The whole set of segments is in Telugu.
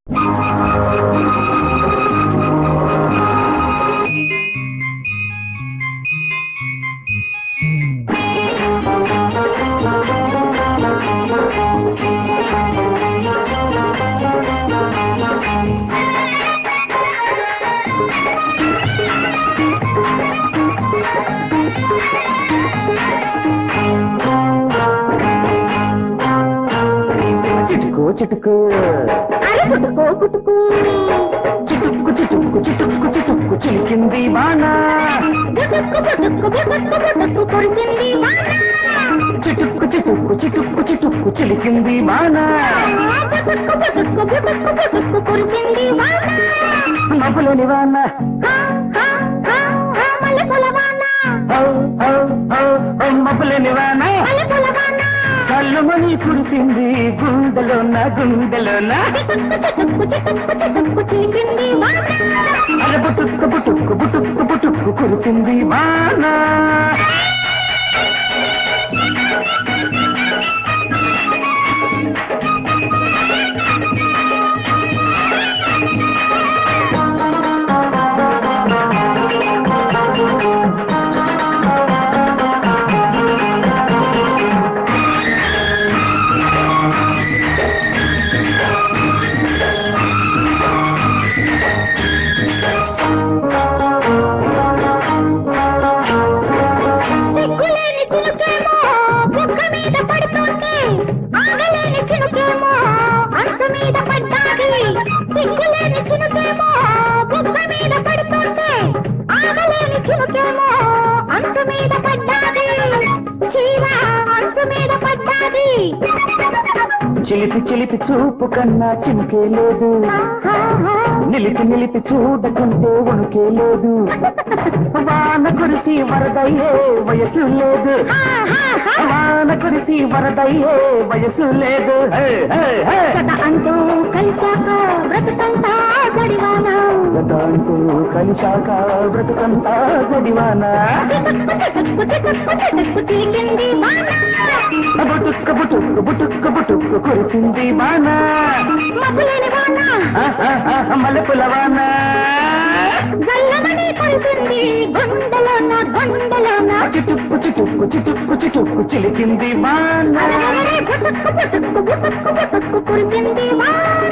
చిటుకు చిటుకు అరే పుట్టుకో పుట్టుకు చిటుక్కు చిటుక్కు చిటుక్కు చిటుక్కు చిలికింది వాన బుటుక్కు బుటుక్కు బుటుక్కు బుటుక్కు కురిసింది వాన చిటుక్కు చిటుక్కు చిటుక్కు చిటుక్కు చిలికింది వాన బుటుక్కు బుటుక్కు బుటుక్కు బుటుక్కు కురిసింది వాన మబ్బులేని వాన హా, హా, హా, హా, మల్లెపూల వాన ఔ, ఔ, ఔ, ఔ, మబ్బులేని వాన మల్లెపూల వాన చల్లుమని కురిసింది గుండెలోన గుండెలోన చిటుక్కు చిటుక్కు చిటుక్కు చిటుక్కు చిలికింది వాన అర బుటుక్కు బుటుక్కు బుటుక్కు బుటుక్కు కురిసింది వాన సిగ్గులేని చినుకేమో బుగ్గ మీద పడుతుంటే ఆగలేని చినుకేమో అంచు మీద పడ్డాది సిగ్గులేని చినుకేమో బుగ్గ మీద పడుతుంటే ఆగలేని చినుకేమో అంచు మీద పడ్డాది చీర అంచు మీద పడ్డాది చిలిపి చిలిపి చూపు కన్నా చినుకే లేదు నిలిపి నిలిపి చూడకుంటే వణుకే లేదు వాన కురిసి వరదయ్యే వయసు లేదు వాన కురిసి వరదయ్యే వయసు లేదు హే, హే, హే. కథ అంటూ కలిశాక బ్రతుకంతా జడివానా జత అంటూ కలిశాక బ్రతుకంతా జడివానా చిటుక్కు చిటుక్కు చిటుక్కు చిటుక్కు చిలికింది వాన బుటుక్కు బుటుక్కు బుటుక్కు బుటుక్కు కురిసింది వాన మబ్బులేని వాన మల్లెపుల వాన జల్లమని కురిసింది గుండెలోన గుండెలోన చిటుక్కు చిటుక్కు చిటుక్కు చిటుక్కు చిలికింది వాన అరెరెరె బుటుక్కు బుటుక్కు బుటుక్కు బుటుక్కు కురిసింది వాన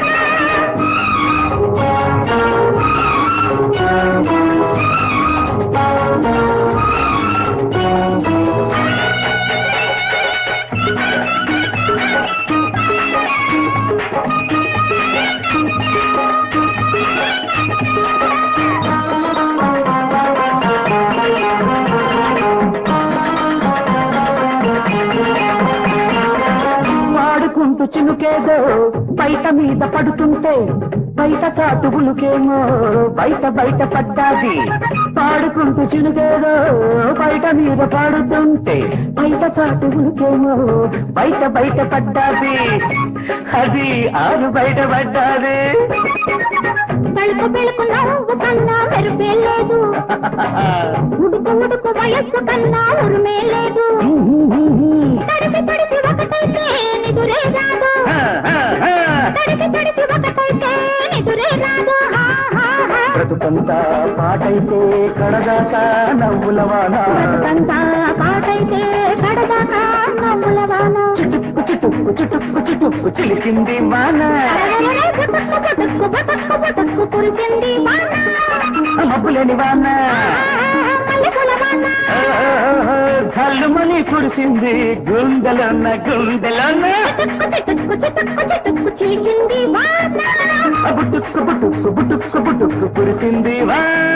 వాడుకుంటూ చినుకేదో బయట మీద పడుతుంటే బయట చాటు ఉలుకేమో బయట బయట పడ్డాది పాడుకుంటూ చినుకేదో బయట మీద పడుతుంటే బయట చాటు ఉలుకేమో బయట బయట పడ్డాది అది ఆరు బయట పడ్డాది తలుపు పెళుకు నవ్వు కన్నా మెరుపే లేదు ఉడుకు ఉడుకు వయస్సు కన్నా ఉరుమే లేదు తడిసి తడిసి ఒకటైతే నిదురే రాదు తడిసి తడిసి ఒకటైతే నిదురే రాదు హా, హా, హా. బ్రతుకంతా పాటైతే కడదాకా నవ్వులవానా బ్రతుకంతా పాటైతే కడదాకా నవ్వుల వాన చిటుక్కు చిటుక్కు చిటుక్కు చిటుక్కు చిలికింది వాన అరెరెరె బుటుక్కు బుటుక్కు బుటుక్కు బుటుక్కు కురిసింది వాన మబ్బులేని వాన మల్లెపూల వాన చల్లుమని కురిసింది గుండెలోన గుండెలోన చిటుక్కు చిటుక్కు చిటుక్కు చిటుక్కు చిలికింది వాన బుటుక్కు బుటుక్కు బుటుక్కు బుటుక్కు కురిసింది వాన